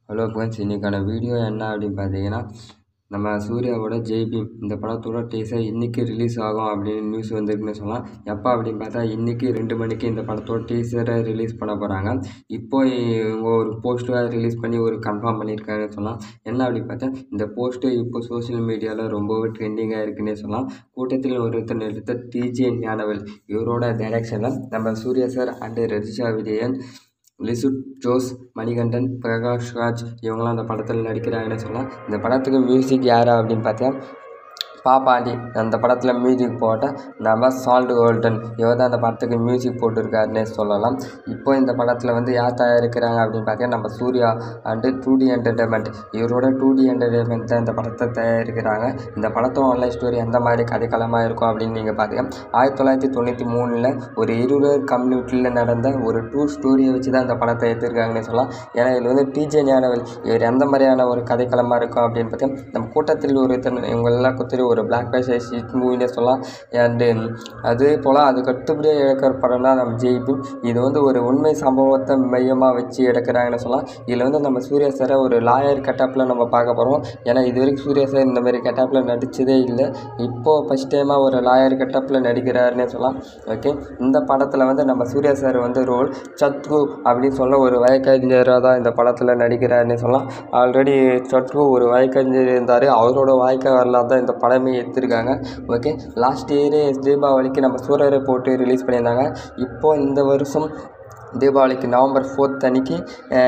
hello friends இன்றைக்கான video என்ன அப்படின்னு பார்த்தீங்கன்னா நம்ம சூர்யாவோட ஜெய் பீம் இந்த படத்தோட டீசர் இன்றைக்கி ரிலீஸ் ஆகும் அப்படின்னு நியூஸ் வந்திருக்குன்னு சொல்லலாம் எப்போ அப்படின்னு பார்த்தா இன்றைக்கி ரெண்டு மணிக்கு இந்த படத்தோட டீசரை ரிலீஸ் பண்ண போகிறாங்க இப்போ இவங்க ஒரு போஸ்டராக ரிலீஸ் பண்ணி ஒரு கன்ஃபார்ம் பண்ணியிருக்காங்கன்னு சொல்லலாம் என்ன அப்படின்னு பார்த்தா இந்த போஸ்ட்டு இப்போ சோஷியல் மீடியாவில் ரொம்பவே ட்ரெண்டிங்காக இருக்குன்னே சொல்லலாம் கூட்டத்தில் ஒருத்தர் எடுத்த டிஜே ஞானவேல் இவரோட டைரக்ஷனில் நம்ம சூர்யா சார் அண்டு ரஜிஷா விஜயன் லிசுட் ஜோஸ் மணிகண்டன் பிரகாஷ் ராஜ் இவங்களாம் அந்த படத்தில் நடிக்கிறாங்கன்னு சொல்லலாம் இந்த படத்துக்கு மியூசிக் யார் அப்படின்னு பார்த்தா பாப்பாண்டி அந்த படத்தில் மியூசிக் போட்ட நம்ம சால்ட் கோல்டன் இவர் தான் அந்த படத்துக்கு மியூசிக் போட்டிருக்காருன்னே சொல்லலாம் இப்போ இந்த படத்தில் வந்து யார் தயாரிக்கிறாங்க அப்படின்னு பார்த்தீங்கன்னா நம்ம Suriya and two D entertainment இவரோட டூ டி என்டர்டைன்மெண்ட் தான் இந்த படத்தை தயாரிக்கிறாங்க இந்த படத்தோட ஆன்லைன் ஸ்டோரி எந்த மாதிரி கதைக்களமாக இருக்கும் அப்படின்னு நீங்கள் பார்த்தீங்கன்னா ஆயிரத்தி தொள்ளாயிரத்தி தொண்ணூற்றி மூணில் ஒரு இருவர் கம்யூனிட்டியில் நடந்த ஒரு டூ ஸ்டோரியை வச்சு தான் இந்த படத்தை எடுத்திருக்காங்கன்னு சொல்லலாம் ஏன்னா இதில் வந்து டிஜே ஞானவேல் இவர் எந்த மாதிரியான ஒரு கதைக்களமாக இருக்கும் அப்படின்னு பார்த்தீங்கன்னா நம்ம கூட்டத்தில் ஒரு இவங்களெல்லாம் குத்துட்டு ஒரு பிளாக் பேஷ் ஹிட் மூவினே சொல்லலாம் அண்டு அதே போல் அதுக்கு அடுத்தபடியாக எடுக்கிற படம் தான் நம்ம ஜெயிப்போம் இது வந்து ஒரு உண்மை சம்பவத்தை மையமாக வச்சு எடுக்கிறாங்கன்னு சொல்லலாம் இதில் வந்து நம்ம சூர்யா சாரை ஒரு லாயர் கெட்டப்பில் நம்ம பார்க்க போகிறோம் ஏன்னா இது வரைக்கும் சூர்யா சார் இந்த மாதிரி கெட்டப்பில் நடித்ததே இல்லை இப்போது ஃபஸ்ட் டைமாக ஒரு லாயர் கெட்டப்பில் நடிக்கிறாருன்னே சொல்லலாம் ஓகே இந்த படத்தில் வந்து நம்ம சூர்யா சார் வந்து ரோல் சத்கு அப்படின்னு சொல்ல ஒரு வழக்கறிஞராக தான் இந்த படத்தில் நடிக்கிறாருன்னு சொல்லலாம் ஆல்ரெடி சத்கு ஒரு வழக்கறிஞர் இருந்தார் அவரோட வாழ்க்கை வரலாறு தான் இந்த படமே எடுத்திருக்காங்க ஓகே லாஸ்ட் இயரே தீபாவளிக்கு நம்ம சூரரை போட்டு ரிலீஸ் பண்ணியிருந்தாங்க இப்போது இந்த வருஷம் தீபாவளிக்கு நவம்பர் ஃபோர்த் அன்னைக்கு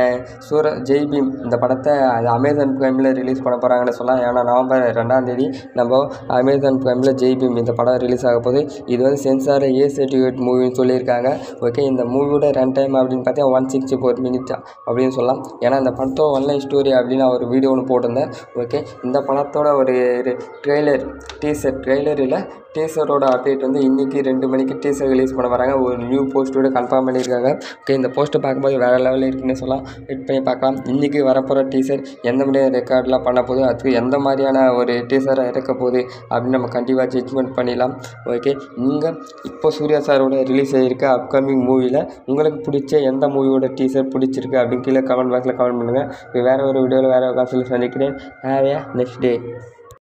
சூர ஜெய் பீம் இந்த படத்தை அது அமேசான் ப்ரைமில் ரிலீஸ் பண்ண போகிறாங்கன்னு சொல்லலாம் ஏன்னா நவம்பர் ரெண்டாம் தேதி நம்ம அமேசான் ப்ரைமில் ஜெய் பீம் இந்த படம் ரிலீஸ் ஆக போகுது இது வந்து சென்சார் ஏ சர்டிஃபிகேட் மூவின்னு சொல்லியிருக்காங்க ஓகே இந்த மூவியோட ரன் டைம் அப்படின்னு பார்த்தா ஒன் சிக்ஸ்டி ஃபோர் மினிட் அப்படின்னு சொல்லலாம் ஏன்னா இந்த படத்தோட ஒன்லைன் ஸ்டோரி அப்படின்னு ஒரு வீடியோ ஒன்று போட்டிருந்தேன் ஓகே இந்த படத்தோட ஒரு ட்ரெய்லர் டீசர் ட்ரெய்லரில் டீசரோட அப்டேட் வந்து இன்றைக்கி ரெண்டு மணிக்கு டீசர் ரிலீஸ் பண்ண வராங்க ஒரு நியூ போஸ்ட்டோட கன்ஃபார்ம் பண்ணியிருக்காங்க ஓகே இந்த போஸ்ட்டை பார்க்கும்போது வேறு லெவலில் இருக்குன்னு சொல்லலாம் வெயிட் பண்ணி பார்க்கலாம் இன்றைக்கி வரப்போகிற டீசர் எந்த மாதிரியான ரெக்கார்ட்லாம் பண்ண போகுது அதுக்கு எந்த மாதிரியான ஒரு டீசராக இருக்க போகுது அப்படின்னு நம்ம கண்டிப்பாக ஜட்ஜ்மெண்ட் பண்ணிடலாம் ஓகே நீங்கள் இப்போ சூர்யா சாரோட ரிலீஸ் ஆகிருக்க அப்கமிங் மூவியில் உங்களுக்கு பிடிச்ச எந்த மூவியோட டீசர் பிடிச்சிருக்கு அப்படின்னு கீழே கமெண்ட் பாக்ஸில் கமெண்ட் பண்ணுங்கள் வேறு ஒரு வீடியோவில் வேறு ஒரு காசில் சந்திக்கிறேன் ஹேவ் நெக்ஸ்ட் டே